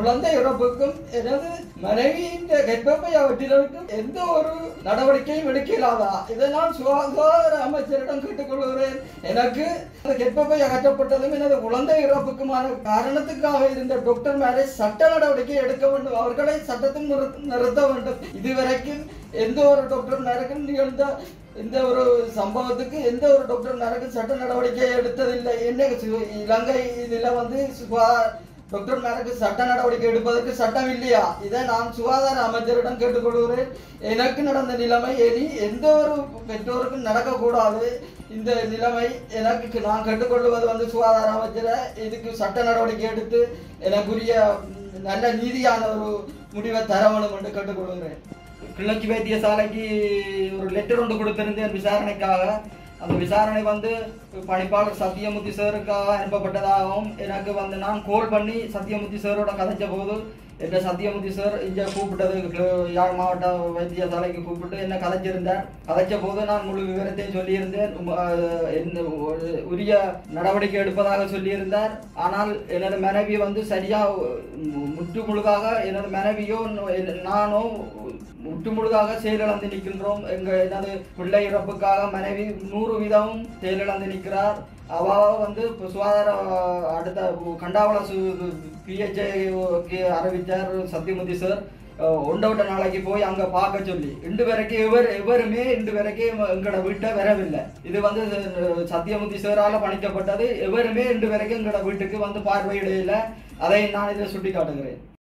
குழந்தை இறப்புக்கும் எனது மனைவியின் கர்ப்பப்பை வெட்டினருக்கும் எந்த ஒரு நடவடிக்கையும் எடுக்கலாதா இதை நான் சுகாதார அமைச்சரிடம் கேட்டுக்கொள்கிறேன் எனக்கு அந்த கர்ப்பப்பை அகற்றப்பட்டதும் எனது குழந்தை இறப்புக்குமான காரணத்துக்காக இருந்த டாக்டர் மேலே சட்ட நடவடிக்கை எடுக்க வேண்டும் அவர்களை சட்டத்தில் நிறுத்த- நிறுத்த வேண்டும் இதுவரைக்கும் எந்த ஒரு டாக்டர் மேலுக்கும் நிகழ்ந்த இந்த ஒரு சம்பவத்துக்கு எந்த ஒரு டாக்டர் மேலுக்கும் சட்ட நடவடிக்கை எடுத்ததில்லை என்ன சு- இலங்கை இதில் வந்து சுகா- டாக்டர் மேலுக்கு சட்ட நடவடிக்கை எடுப்பதற்கு சட்டம் இல்லையா இதை நான் சுகாதார அமைச்சரிடம் கேட்டுக்கொள்கிறேன் எனக்கு நடந்த நிலைமை இனி எந்த ஒரு பெற்றோருக்கும் நடக்கக்கூடாது இந்த நிலைமை எனக்கு நான் கேட்டுக்கொள்வது வந்து சுகாதார அமைச்சரை இதுக்கு சட்ட நடவடிக்கை எடுத்து எனக்குரிய ம், நல்ல நீதியான ஒரு முடிவை தர வேண்டும் என்று கேட்டுக்கொள்கிறேன் கிளர்ச்சி வைத்தியசாலைக்கு ஒரு லெட்டர் ஒன்று கொடுத்திருந்தேன் விசாரணைக்காக அந்த விசாரணை வந்து பணிப்பாளர் சத்தியமூர்த்தி சாருக்காக அனுப்பப்பட்டதாகவும் எனக்கு வந்து நான் கால் பண்ணி சத்தியமூர்த்தி சாரோட கதைச்ச போது என்ன சத்தியமூர்த்தி சார் இங்கே கூப்பிட்டது கிள- யாழ் மாவட்ட வைத்தியசாலைக்கு கூப்பிட்டு என்ன கதைச்சிருந்தேன் கதைச்ச போது நான் முழு விவரத்தையும் சொல்லியிருந்தேன் உம், அஹ், என்ன ஒரு- உரிய நடவடிக்கை எடுப்பதாக சொல்லியிருந்தார் ஆனால் எனது மனைவி வந்து சரியா உம், முற்று முழுதாக எனது மனைவியோ ந- நானோ முற்று முழுதாக செயலிழந்து நிற்கின்றோம் எங்க எனது பிள்ளை இறப்புக்காக மனைவி நூறு வீதமும் செயலிழந்து நிற்கிறார் அவ வந்து இப்ப சுகாதார அடுத்த கண்டாவள பிஹெச்ஐக்கு அறிவித்தார் சத்தியமூர்த்தி சார் ஒன்றவிட்ட நாளைக்கு போய் அங்க பார்க்க சொல்லி இன்று வரைக்கும் இவர் எவருமே இன்று வரைக்கும் எங்களோட வீட்டை வரவில்லை இது வந்து அஹ், சத்தியமூர்த்தி சாரால பணிக்கப்பட்டது எவருமே இன்று வரைக்கும் எங்களோட வீட்டுக்கு வந்து பார்வையிடையில அதை நான் இதில் சுட்டி காட்டுகிறேன்